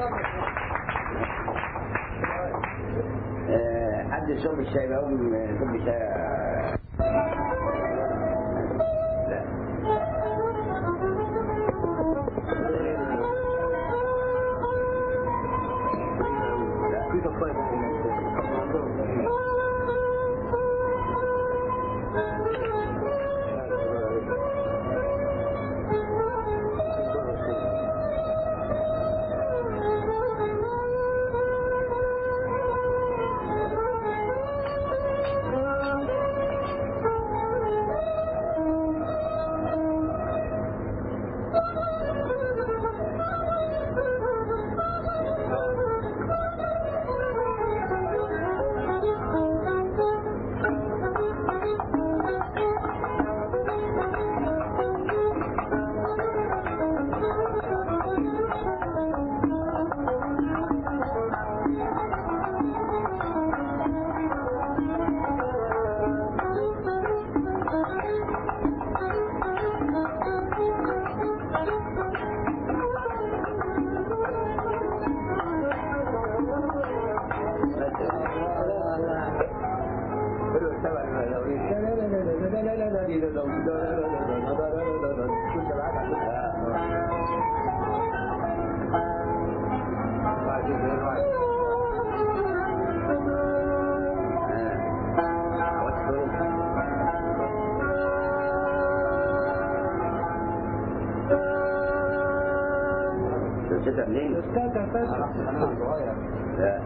آه، حد يشرب الشاي بقى يقوم يشرب الشاي لا في تصايب شفتها منين؟ لا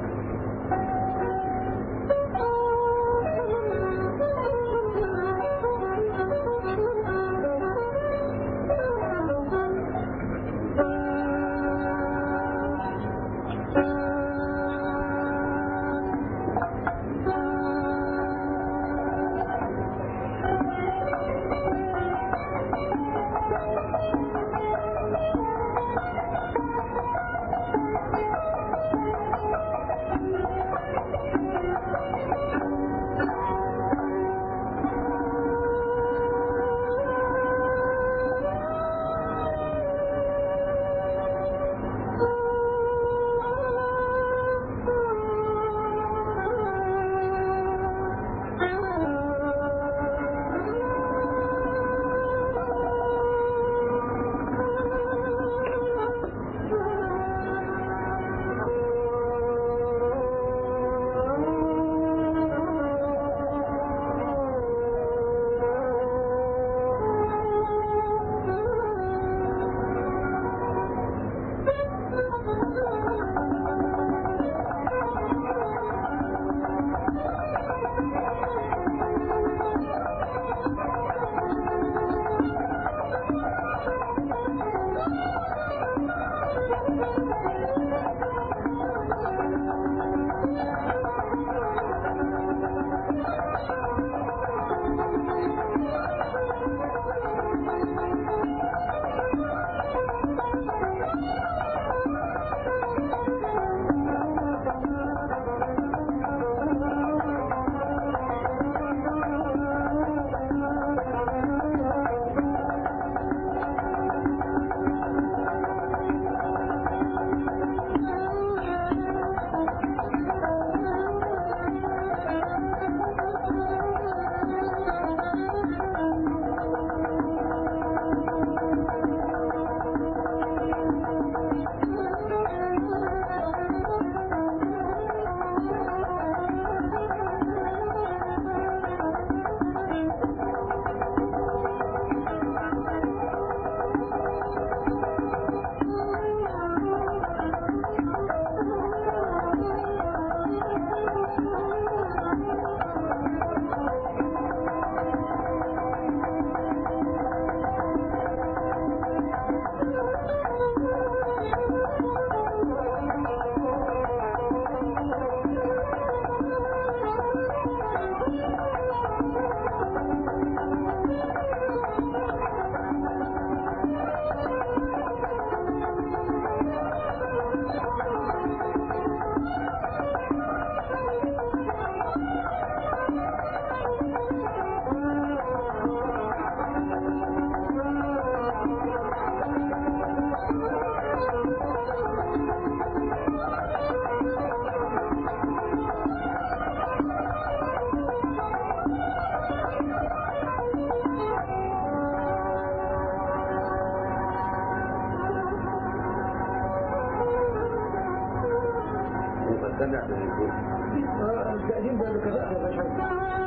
مقدمة على الوجود التقديم ده بكفاءة ما فيهاش حاجة.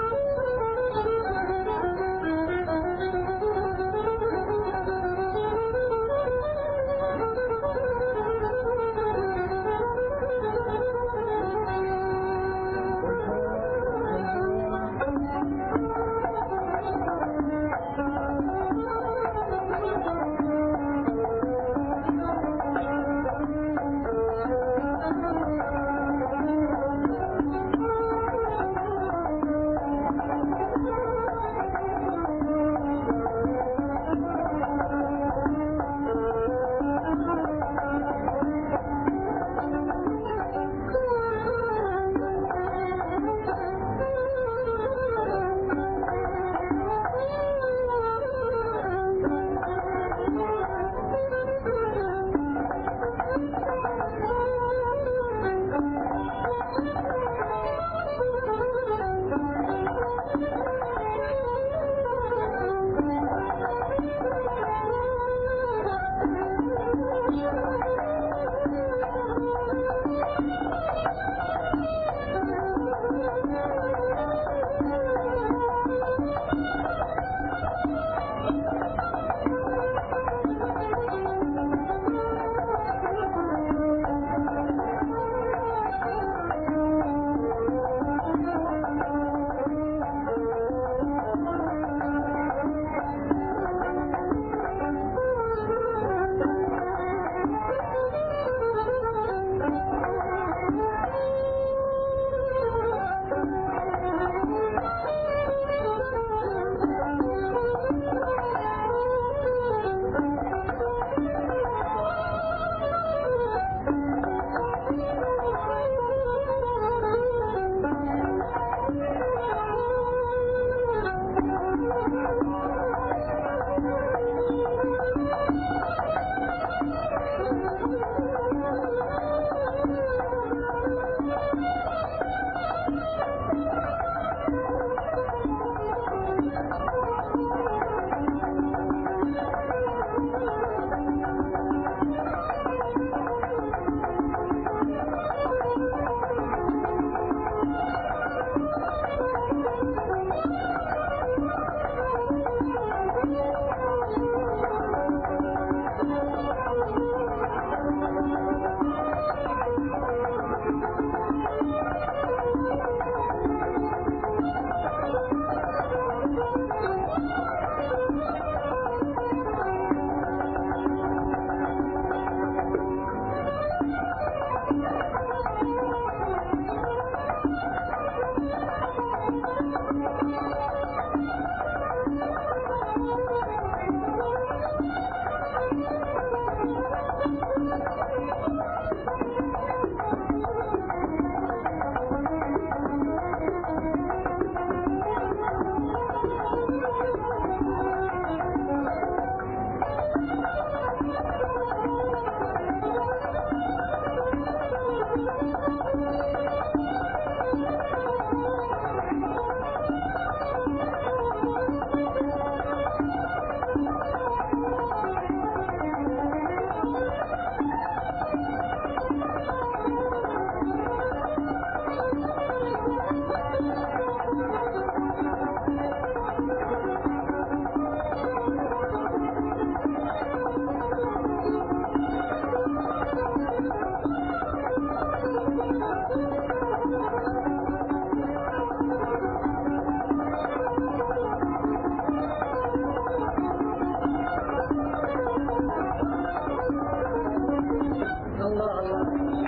الله الله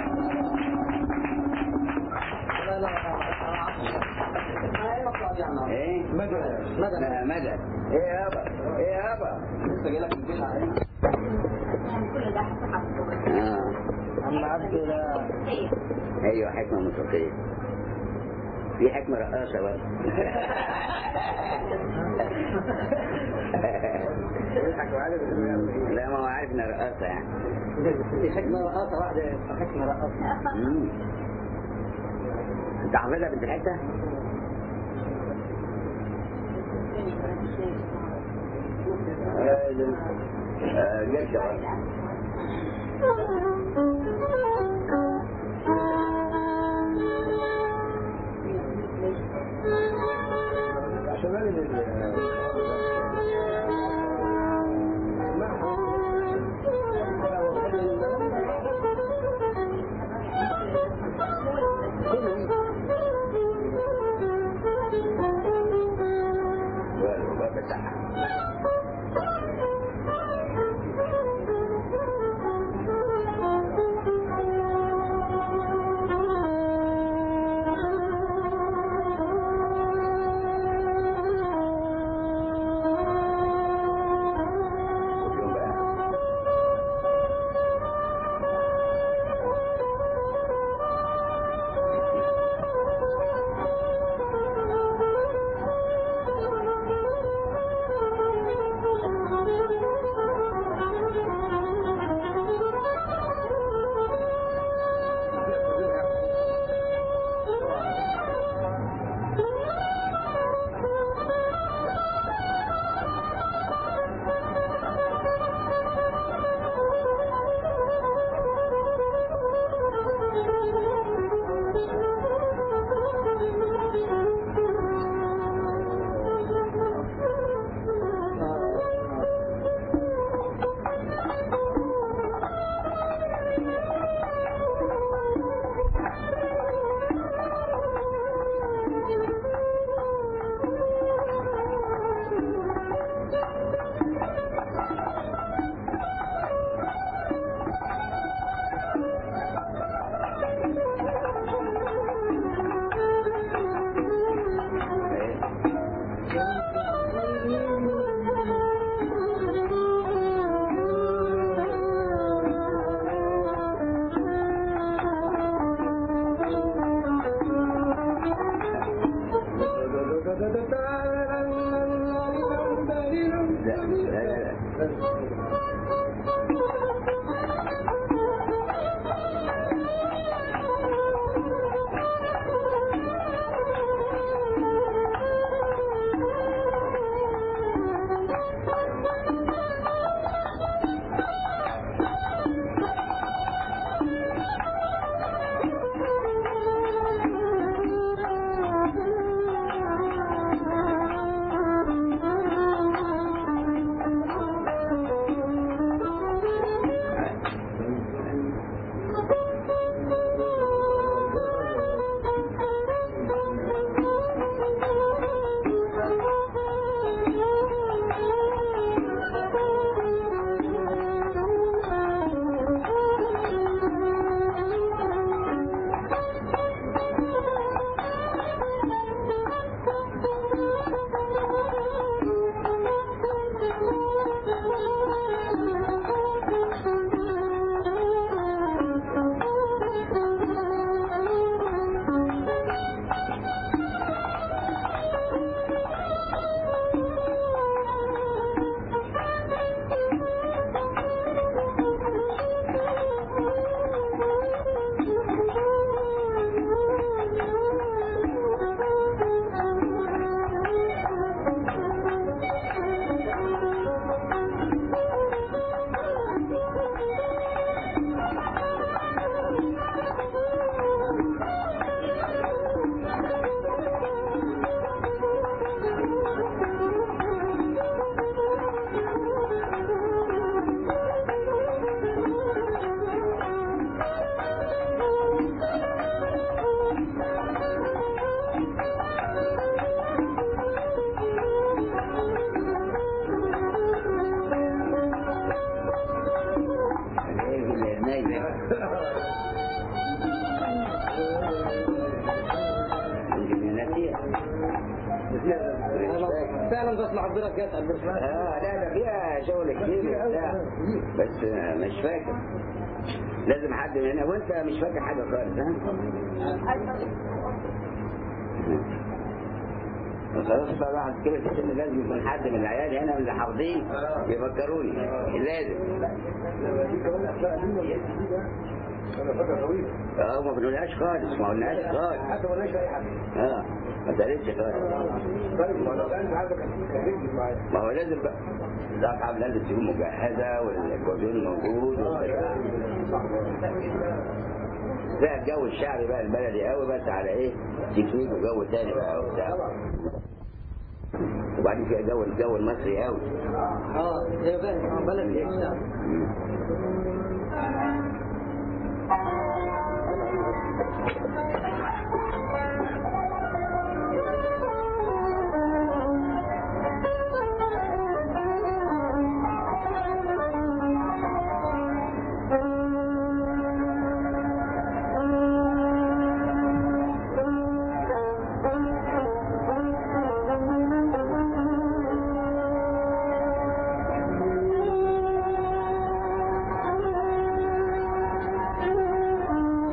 لا لا ايه مدد مدد لا، مدد ايه يابا ايه يابا لسه جاي لك البيت عليك اه عم عبد لا ايوه حكمه موسيقيه في حكمه رقاصه بقى يضحك وعارف لا ما هو عارف انها رقاصه يعني دي حكمة رقاصة واحدة حكمة رقاصة مم. انت حافظها بنت الحته؟ جدا لا لا لا ايه النايم يمكن ناسيها فعلا بسمع حضرتك يسأل بس اه لا ده فيها شغل كتير وبتاع بس آه، مش فاكر لازم حد من هنا وانت مش فاكر حاجه خالص ها خلاص بقى الواحد كده في السن لازم يكون حد من العيال هنا من اللي حافظين يفكروني لازم انا فتره طويله اه ما بنقولهاش خالص ما قلناهاش خالص حتى ما لقاش اي حاجه اه ما تقالتش خالص طيب ما لو كان عندك كان رجل معايا ما هو لازم بقى الأصحاب لازم تكون مجهزة والكوزون موجود والبتاع. زي الجو الشعبي بقى البلدي قوي بس على ايه تكنيك وجو تاني بقى وبتاع وبعدين في جو الجو المصري قوي اه هي فاهم بلد ايه الشعب Thank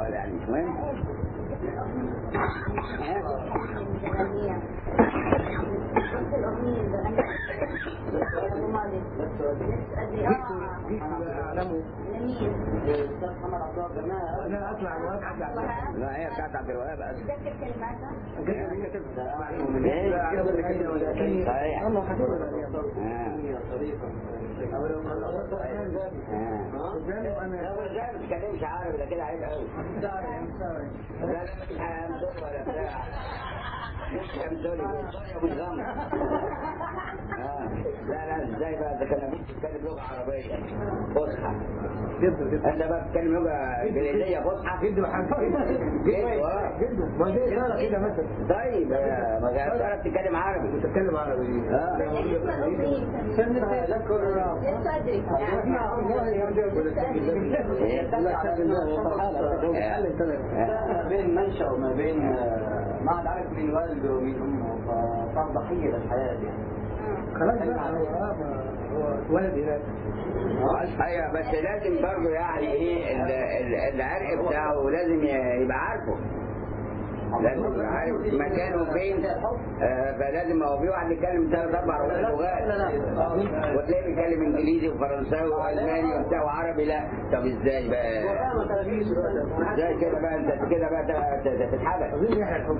ولا يعني مش مهم انا اسمع الواد حد لا هي بتاعت عبد الوهاب أصلاً. صحيح الله حبيبي آه. آه. لا والرجال ما بتتكلمش عربي ده كده عيب قوي لا لا مش همسول ولا بتاع مش همسولي مش غمر آه. لا لا ازاي بقى ده كان ابوك بيتكلم لغه عربيه فصحى جدا جدا انت بقى بتتكلم لغه انجليزيه فصحى جدا حاجه جدا آه. جدا ما دي اشاره كده مثلا طيب آه، ما جاء تعرف تتكلم عربي بتتكلم عربي اه ما بين منشأ وما بين آه، ما عاد عارف مين والده ومين امه فصار ضحية للحياة يعني خلاص بقى هو آه، ما- هو اتولد هناك ايوه بس لازم برضه يعني ايه ال- ال- العرق بتاعه لازم ي- يبقى عارفه لازم يبقى عارف مكانه فين آه، فلازم هو في واحد يتكلم ثلاث اربع لغات وتلاقيه بيتكلم انجليزي وفرنساوي والماني وبتاع وعربي لا طب ازاي بقى ازاي كده بقى انت كده بقى ت- ت- تتحبس عايزين يحيى الحب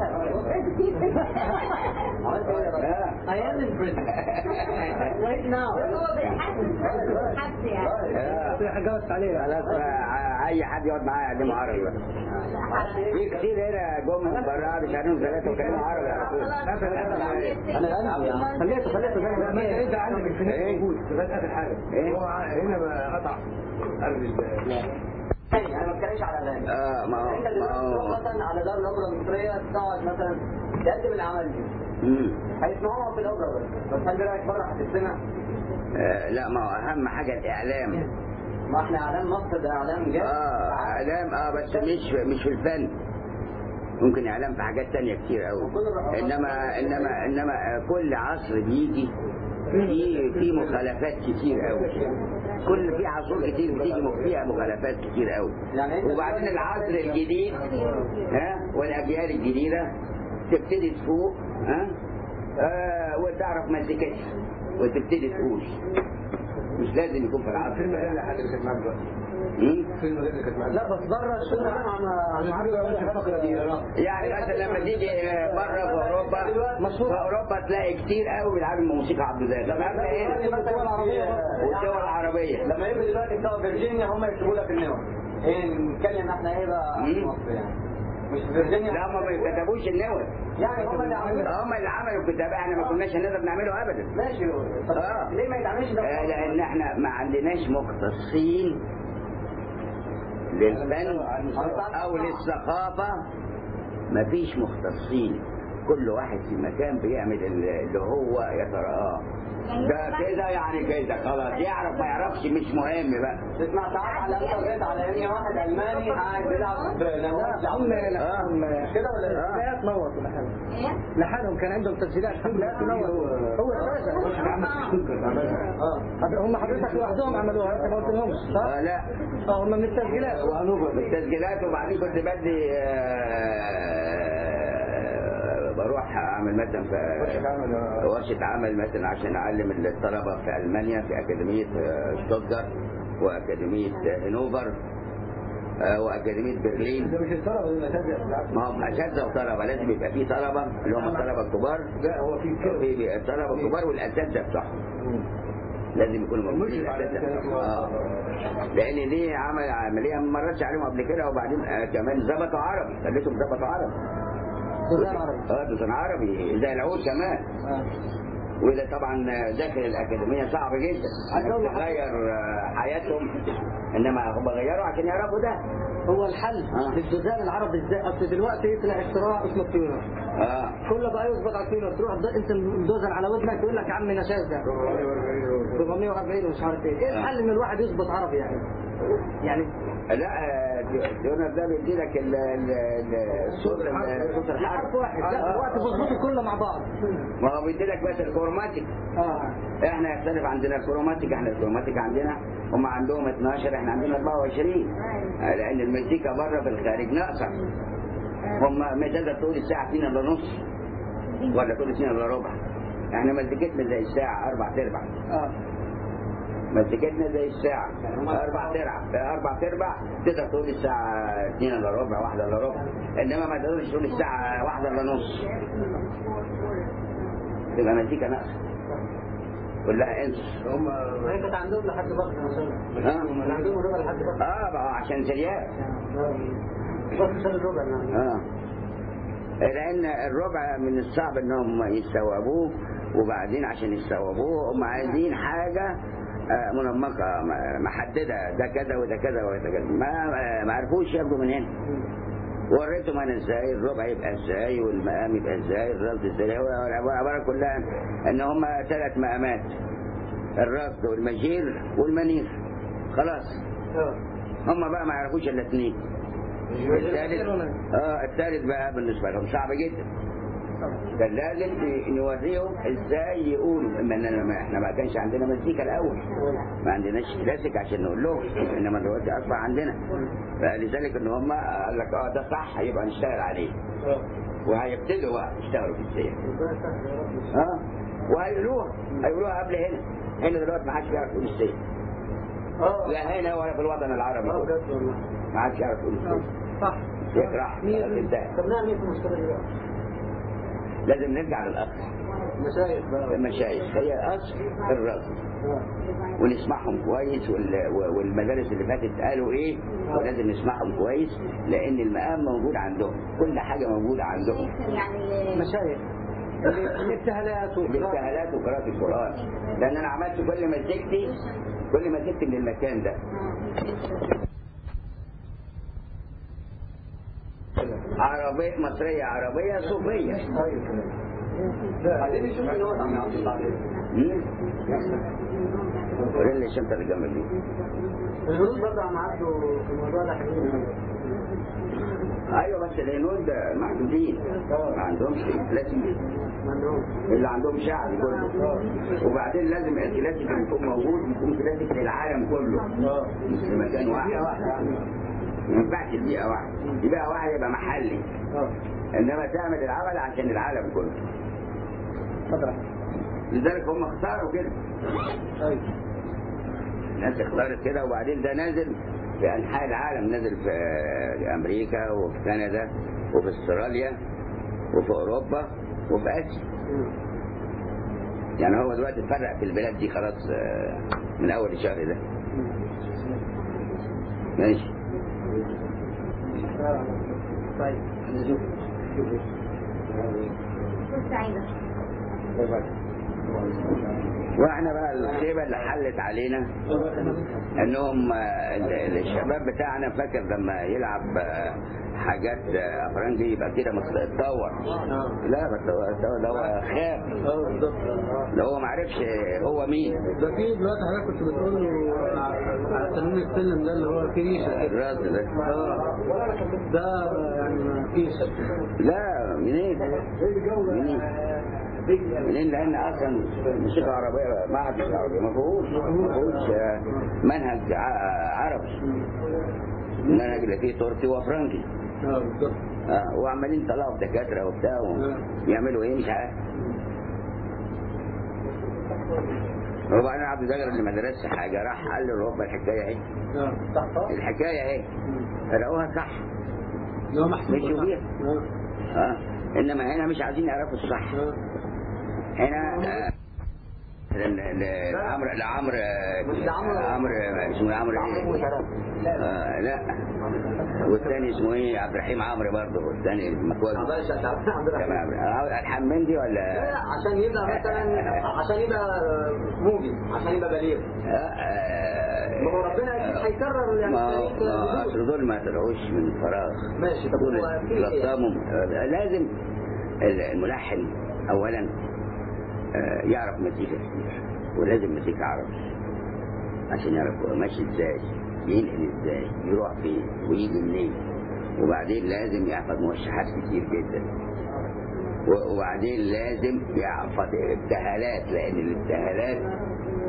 آه. I am in prison right now آه. في حاجات عليه خلاص بقى، اي حد يقعد معايا يعلمه عربي بقى في كتير هنا جم من بره مش عارفين ثلاثه وكانوا عربي على طول انا انا يعني خليته خليته زي ما انت انت عندك الفنان إيه؟ موجود لغايه اخر حاجه إيه؟ هو هنا ما قطع قلب ال- انا ما بتكلمش على اغاني اه ما هو انت ما دلوقتي تروح هو مثلا على دار الاوبرا المصريه تقعد مثلا تقدم الاعمال دي مم. هيسمعوها في الاوبرا بس بس هل رايك بره هتستمع؟ آه، لا ما هو اهم حاجه الاعلام ما احنا اعلام مصر ده اعلام جد اه اعلام اه بس مش مش في الفن ممكن اعلام في حاجات تانية كتير قوي انما انما انما آه، كل عصر بيجي في في مخالفات كتير قوي كل في عصور كتير بتيجي م- فيها مخالفات كتير قوي يعني انت وبعدين العصر الجديد ها والاجيال الجديده تبتدي تفوق ها آه وتعرف مسكتها وتبتدي تقول مش لازم يكون في العصر فيلم غير الحاجه اللي كانت معاك دلوقتي مم؟ فيلم غير اللي كانت معاك لا بس بره الشغل عن عن عارف الفقره دي يعني مثلا لما تيجي بره في اوروبا في اوروبا تلاقي كتير قوي بيلعبوا موسيقى عبد الزاهد طب احنا ايه الدول العربية والدول العربيه لما يبقى دلوقتي بتوع فيرجينيا هم يكتبوا لك النوع ايه نتكلم احنا ايه بقى عن مم. مصر يعني مش فيرجينيا لا هم ما كتبوش النوى يعني هم اللي عملوا هم اللي عملوا الكتاب احنا ما كناش هنقدر نعمله ابدا ماشي طب آه. ليه ما يتعملش ده آه، لان احنا ما عندناش مختصين للفن او للثقافه مفيش مختصين كل واحد في مكان بيعمل اللي هو يتراه ده كده يعني كده خلاص يعرف ما يعرفش مش مهم بقى تسمع ساعات على انترنت على ان واحد الماني قاعد بيلعب هم لحالهم كده ولا لا؟ لا تنور لحالهم لحالهم كان عندهم تسجيلات لا تنور هو اه هم حضرتك لوحدهم عملوها انت ما قلتلهمش صح؟ آه لا اه هم من التسجيلات التسجيلات وبعدين كنت بدي آه، بروح اعمل مثلا في ورشة عمل مثلا عشان اعلم الطلبة في المانيا في اكاديمية آه، شتوتجارت واكاديمية آه، هنوفر آه، واكاديمية برلين ده مش الطلبه دول الاساتذه ما هم اساتذه وطلبه لازم يبقى في طلبه اللي هم الطلبه الكبار لا هو في كده في الطلبه الكبار والاساتذه بتوعهم لازم يكونوا موجودين المشرف على الاساتذه كده. اه لان دي عمل عمليه ما مرتش عليهم قبل كده وبعدين آه كمان ظبطوا عربي خليتهم ظبطوا عربي دوزان عربي اه دوزان عربي زي العود كمان اه وده طبعا داخل الاكاديميه صعب جدا انك تغير آه، حياتهم انما هم غيروا عشان يعرفوا ده هو الحل آه. للدوزان العربي ازاي اصل دلوقتي يطلع اختراع اسمه التيونر اه كله بقى يظبط على التيونر تروح د- انت مدوزن على ودنك يقول لك يا عم نشاز ده 440 ومش عارف ايه ايه الحل ان الواحد يظبط عربي يعني يعني لا آه، دونر ده بيدي لك ال- ال- ال- الصوت ال- صوت حرف الحرف واحد لا آه. دلوقتي بيظبطوا كله مع بعض ما هو بيدي لك بس الكروماتيك اه احنا يختلف عندنا الكروماتيك احنا الكروماتيك عندنا هم عندهم 12 احنا عندنا 24 لان المزيكا بره في الخارج ناقصه هم ما تقدر تقول الساعه 2 الا نص ولا تقول 2 الا ربع احنا مزيكتنا زي الساعه اربع ارباع اه مسكتنا زي الساعة أربع تربع أربع تربع تقدر تقول الساعة اتنين إلا ربع واحدة إلا ربع إنما ما تقدرش تقول الساعة واحدة إلا نص تبقى مزيكا ناقصة كلها انس هم هي كانت عندهم لحد بكره مثلا ها كان عندهم الربع لحد بكره اه بقى عشان سريان بس سنة الربع نعم اه لأن الربع من الصعب إنهم يستوعبوه وبعدين عشان يستوعبوه هم عايزين حاجة آه، منمقة م- محددة ده كذا وده كذا وده كذا ما ما عرفوش ياخدوا من هنا وريتهم انا ازاي الربع يبقى ازاي والمقام يبقى ازاي الرصد ازاي هو العباره كلها ان هم ثلاث مقامات الرصد والمجير والمنير خلاص هم بقى ما يعرفوش الا اثنين الثالث اه الثالث بقى بالنسبه لهم صعب جدا كان لازم نوريهم ازاي يقولوا اما إننا ما احنا ما كانش عندنا مزيكا الاول ما عندناش كلاسيك عشان نقول لهم انما دلوقتي اصبح عندنا فلذلك ان هم قال لك اه ده صح يبقى نشتغل عليه وهيبتدوا بقى يشتغلوا في السير اه وهيقولوها هيقولوها قبل هنا هنا دلوقتي ما حدش بيعرف يقول السير اه لا هنا ولا في الوطن العربي اه كله بجد والله ما حدش يعرف يقول السير صح يكره الانتهى طب نعمل ايه في المشكله دي بقى؟ لازم نرجع للاصل مشايخ بقى المشايخ هي اصل الرصد آه. ونسمعهم كويس وال- والمدارس اللي فاتت قالوا ايه ولازم نسمعهم كويس لان المقام موجود عندهم كل حاجه موجوده عندهم يعني مشايخ الابتهالات والقراءة. الابتهالات وقراءه القران لان انا عملت كل مزيكتي كل مزيكتي من المكان ده عربية مصرية عربية صوفية عايزين نشوف ان هو عم عبد الله عليه. مم؟ قول لي الشنطة اللي جنبك دي الهنود برضه عم عدوا في الموضوع ده حلوين ايوه بس الهنود محدودين ما عندهمش كلاسيك ما عندهمش اللي عندهم شعب كله وبعدين لازم الكلاسيك اللي يكون موجود يكون كلاسيك للعالم كله مش في مكان واحد ما ينفعش بيئة واحدة دي بيئة واحدة يبقى محلي اه انما تعمل العمل عشان العالم كله اتفضل لذلك هم اختاروا كده طيب الناس اختارت كده وبعدين ده نازل في انحاء العالم نازل في امريكا وفي كندا وفي استراليا وفي اوروبا وفي اسيا يعني هو دلوقتي اتفرق في البلاد دي خلاص آه، من اول الشهر ده ماشي طيب سعيدة واحنا بقى الخيبه اللي حلت علينا انهم آه، ال- الشباب بتاعنا فاكر لما يلعب آه، حاجات آه، افرنجي يبقى كده متطور لا بس هو ده- ده هو خاب اه بالظبط اه ده هو ما عرفش هو مين ده في دلوقتي حضرتك كنت بتقول له على على تنويم السلم ده اللي هو فيه ريشه كده الراس ده اه ده يعني ما فيش لا منين منين منين لان اصلا الموسيقى العربيه ما عادش عربي ما فيهوش ما فيهوش آه، منهج ع- عربي المنهج اللي فيه تركي وفرنكي اه بالظبط آه، وعمالين يطلعوا دكاتره وبتاع ويعملوا ايه مش عارف وبعدين عبد الجابر اللي ما درسش حاجه راح قال له رب الحكايه اهي اه صح الحكايه اهي لقوها صح اللي هو محسوب مشوا صح. بيها. اه اه انما هنا مش عايزين يعرفوا الصح اه هنا آه، ل- ل- لعمرو لعمرو مش لعمرو. عمرو اسمه عمرو ايه؟ آه لا والثاني اسمه ايه عبد الرحيم عمرو برضه والثاني مكواجي عباس عبد الرحمن تمام آه، الحمندي لا ولا لا عشان يبقى مثلا عشان يبقى موجي عشان يبقى بليغ آه، آه، ما هو ربنا اكيد هيكرر يعني ما التاريخ ما بدون. أصل دول ما طلعوش من فراغ ماشي طب دول هو في ايه؟ لطامهم آه، لازم الملحن اولا آه، يعرف مزيكا كتير ولازم مزيكا عربي عشان يعرف هو ماشي ازاي ينقل ازاي يروح فين ويجي منين وبعدين لازم يحفظ موشحات كتير جدا و- وبعدين لازم يحفظ ابتهالات لان الابتهالات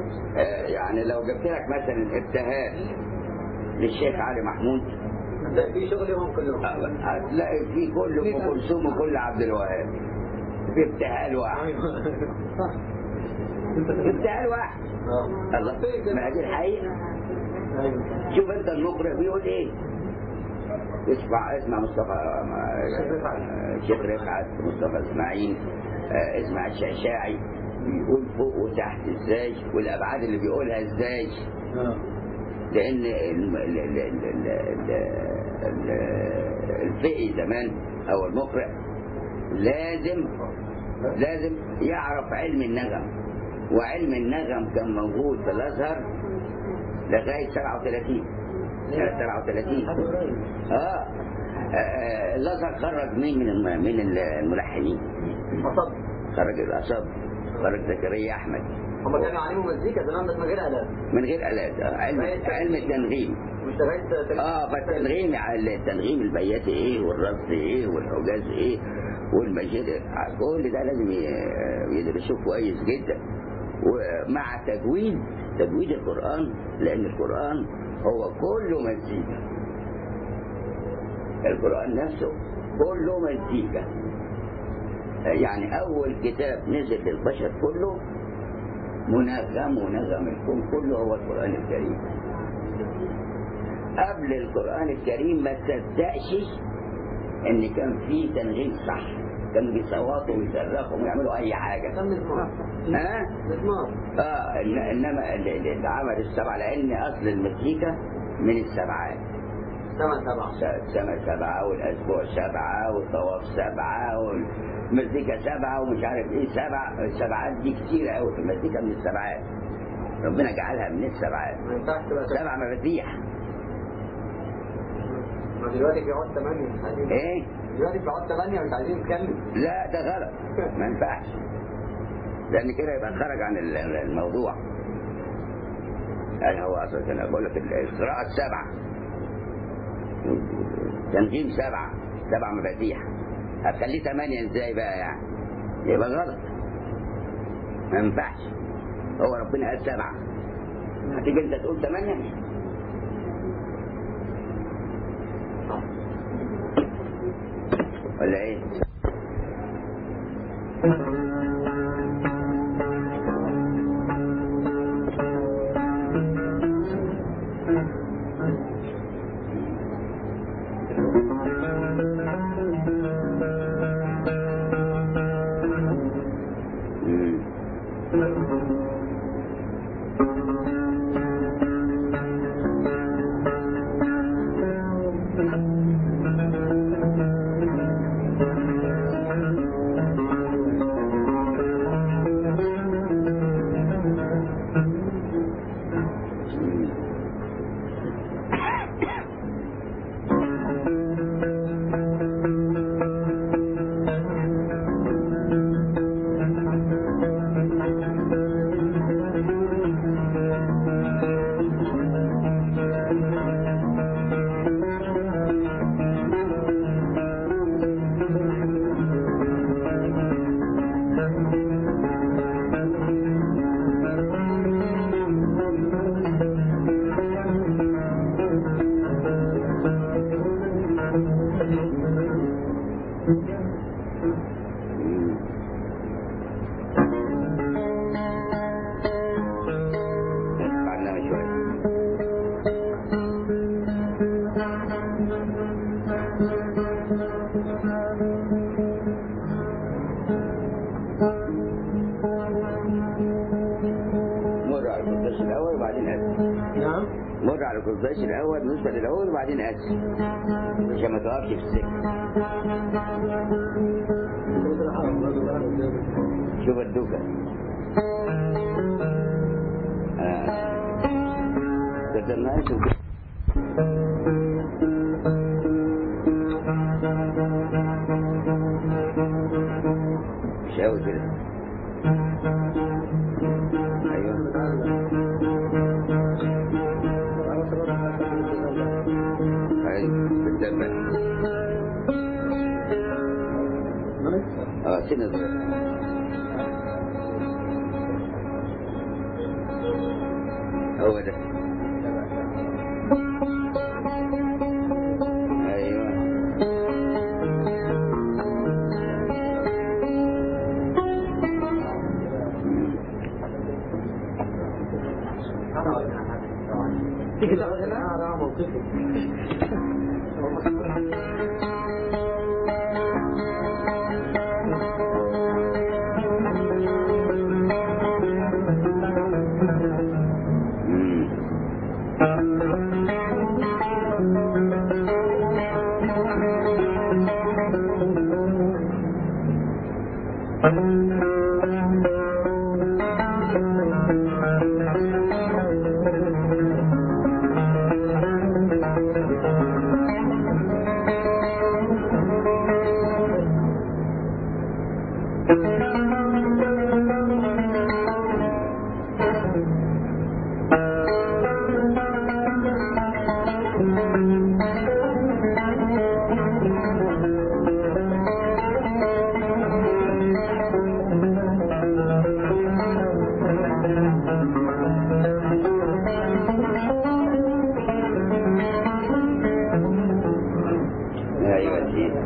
آه، يعني لو جبت لك مثلا ابتهال للشيخ علي محمود في شغلهم كلهم هتلاقي في كل ام كلثوم وكل عبد الوهاب في ابتهال واحد صح في ابتهال واحد الله ما دي الحقيقه شوف انت المقرئ بيقول ايه اسمع اسمع مصطفى شيخ رفعت مصطفى اسماعيل آه، اسمع الشعشاعي بيقول فوق وتحت ازاي والابعاد اللي بيقولها ازاي لان الم- ال- ال- ال- ال- ال- ال- الفقي زمان او المقرئ لازم لازم يعرف علم النغم وعلم النغم كان موجود في الازهر لغايه 37 سنه 37 اه آه، الازهر خرج مين من الم- من الملحنين أصب خرج الاصاب خرج زكريا احمد هم كانوا يعلموا مزيكا زمان بس من غير آلات من غير الات آه، علم علم التنغيم مش لغاية اه فالتنغيم على التنغيم البياتي ايه والرصد ايه والحجاز ايه والمجيد كل ده لازم ي- يدرسوه كويس جدا ومع تجويد تجويد القرآن لأن القرآن هو كله مزيكا القرآن نفسه كله مزيكا يعني أول كتاب نزل للبشر كله منغم ونغم الكون كله هو القرآن الكريم قبل القرآن الكريم ما تصدقش ان كان في تنغيم صح كانوا بيصوتوا ويصرخوا ويعملوا اي حاجه كم مزمار ها مزمار اه إن- انما ال- ال- اللي عمل السبعه لان اصل المزيكا من السبعات سبعة سبعة س- سنة سبعة والأسبوع سبعة والطواف سبعة والمزيكا سبعة ومش عارف إيه سبعة السبعات دي كتير أوي في المزيكا من السبعات ربنا جعلها من السبعات ما ينفعش تبقى سبعة سبع مفاتيح ما دلوقتي بيقعد ثمانية مش عايزين إيه دلوقتي بيقعد ثمانية مش عايزين نكمل لا ده غلط ما ينفعش لان كده يبقى خرج عن ال- ال- الموضوع يعني هو اصلا انا بقول لك ال- القراءة السبعة تنظيم سبعة سبع مفاتيح هتخليه ثمانية ازاي بقى يعني يبقى غلط ما ينفعش هو ربنا قال سبعة هتيجي انت تقول ثمانية ولا ايه؟ مم. بعدنا شوية مر على القداس الأول وبعدين أسف نعم مر على القداس الأول نسبة الأول وبعدين أسف عشان ما توقفش في السكة شوف الدوكة آه. ده الناس مش قوي كده ايوه ايوه بالدبة اه سنة صغيرة هو ده ايوه تيجي تقعد هنا اه موقفي مم. ايوه سيدي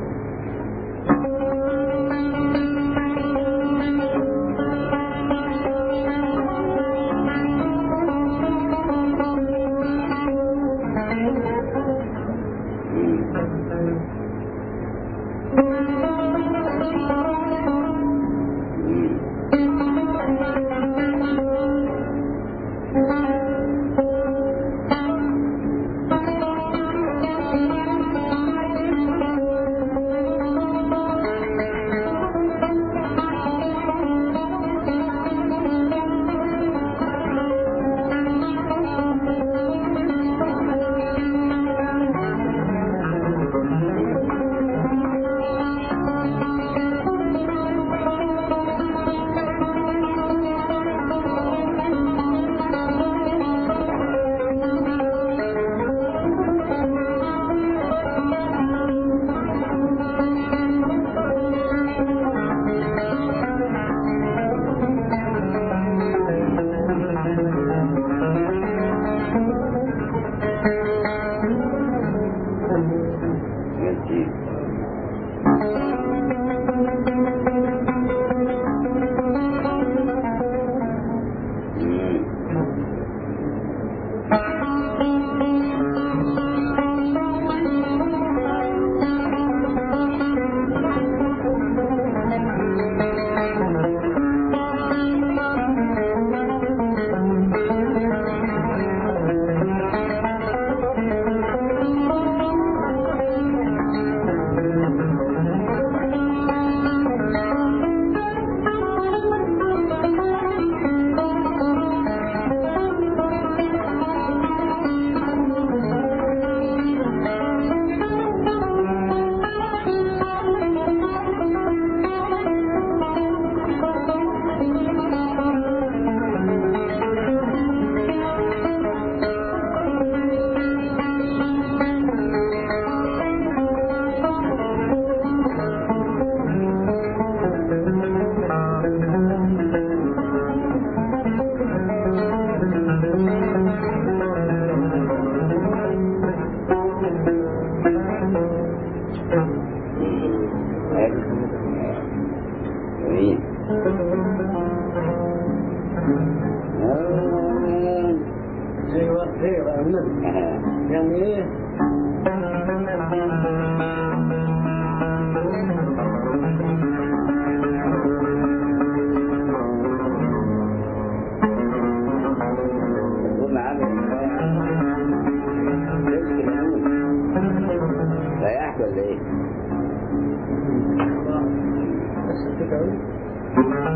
يا سيدي مم. جميل ايوه ايوه يا النبي يعني ايه قلنا عامل ريحت ولا ايه؟ بس كده أهو.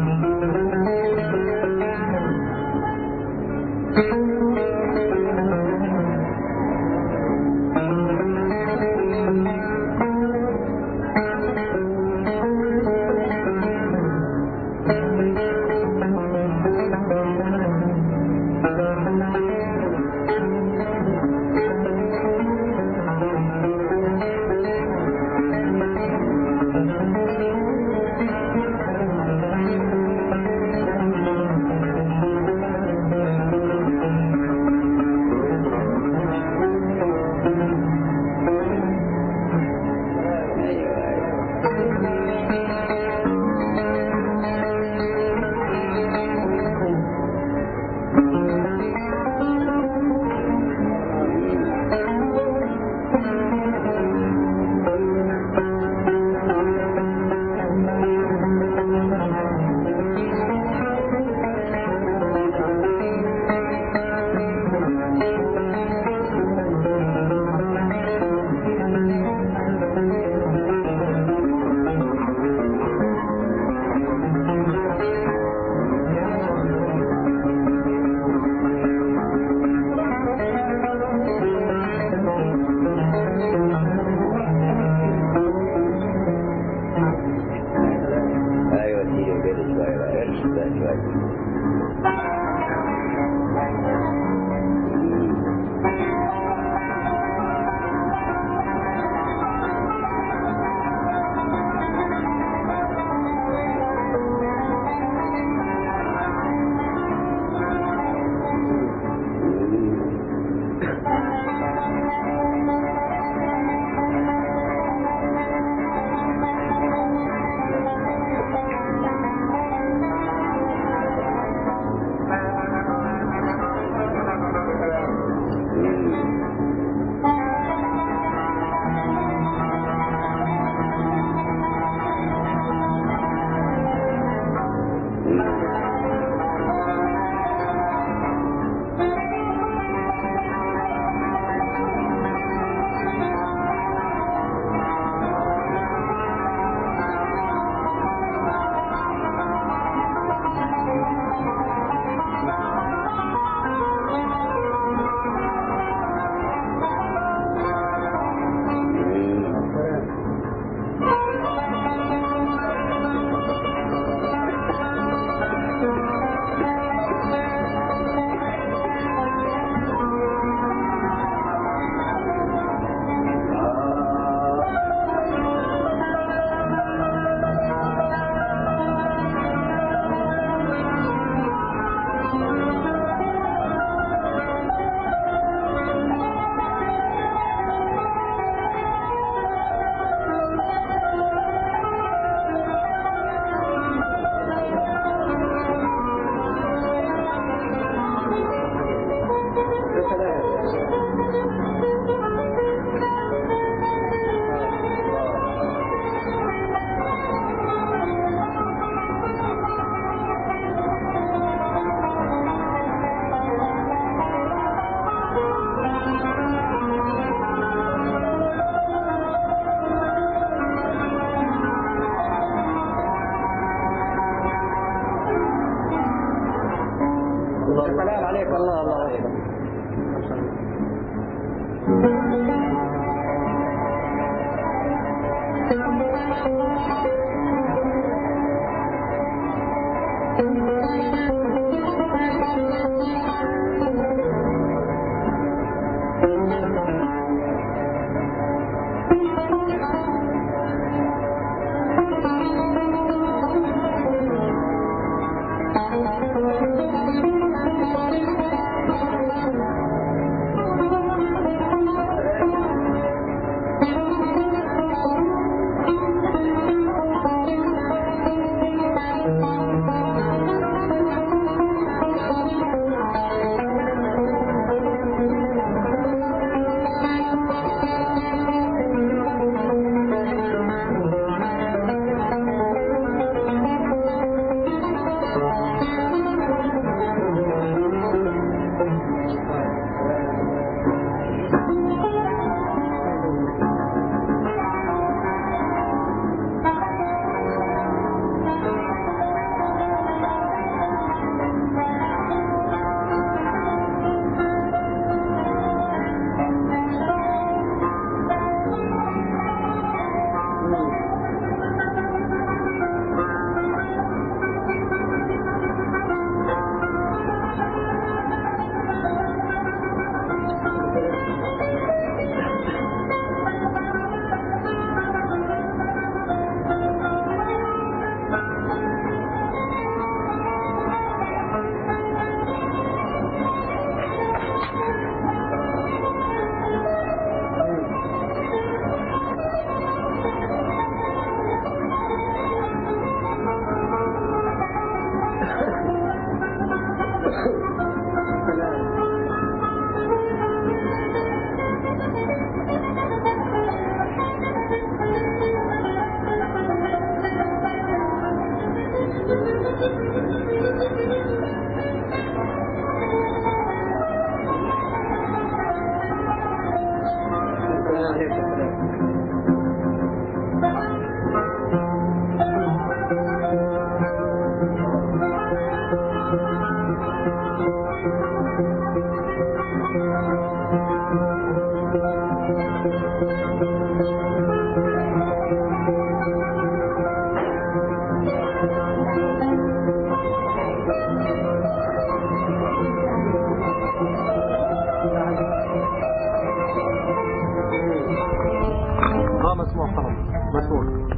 اه مسموع خلاص مسموع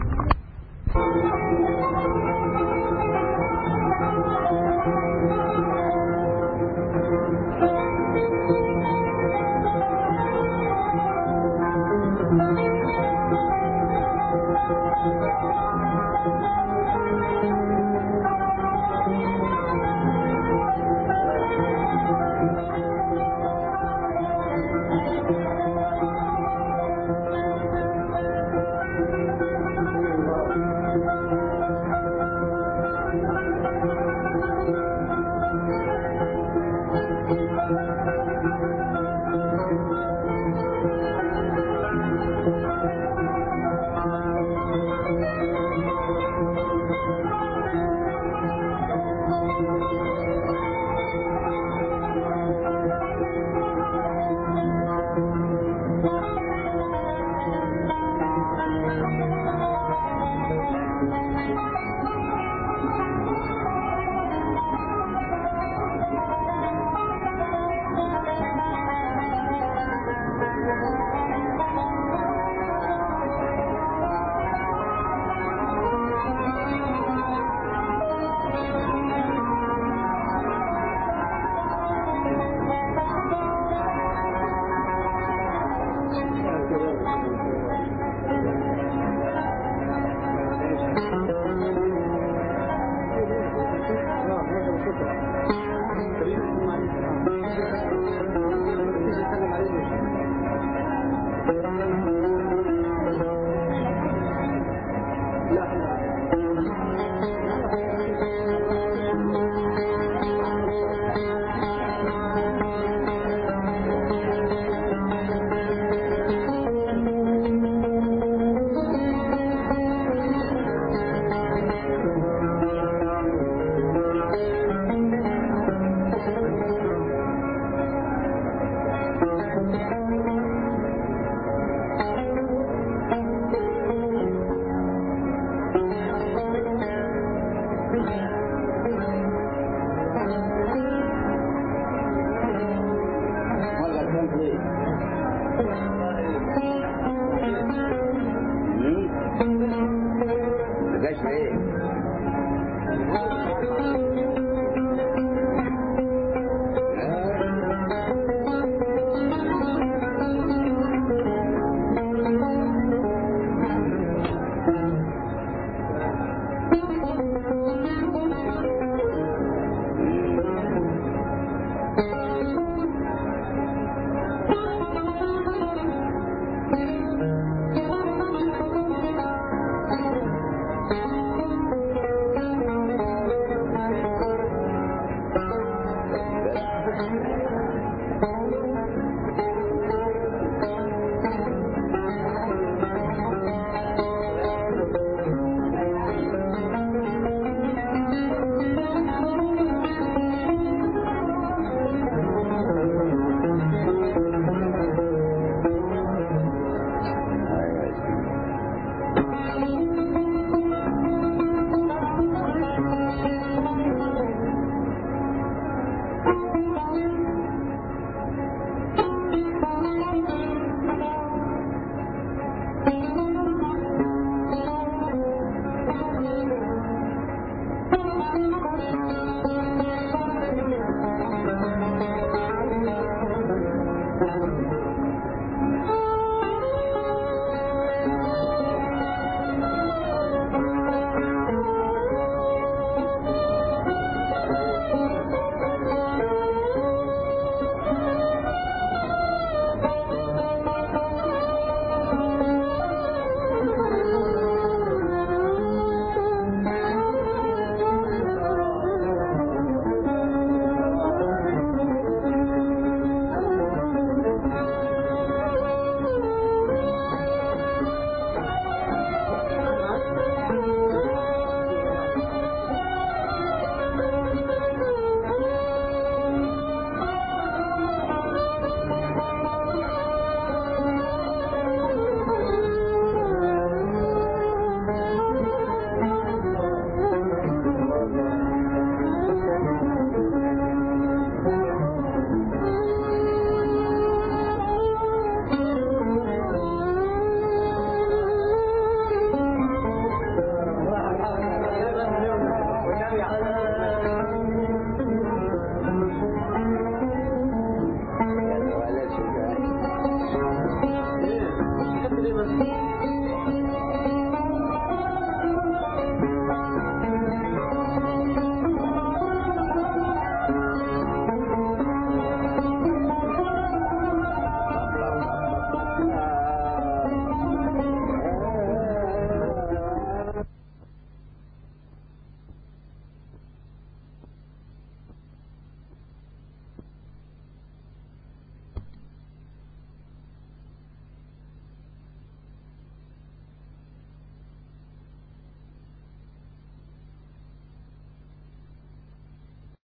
الله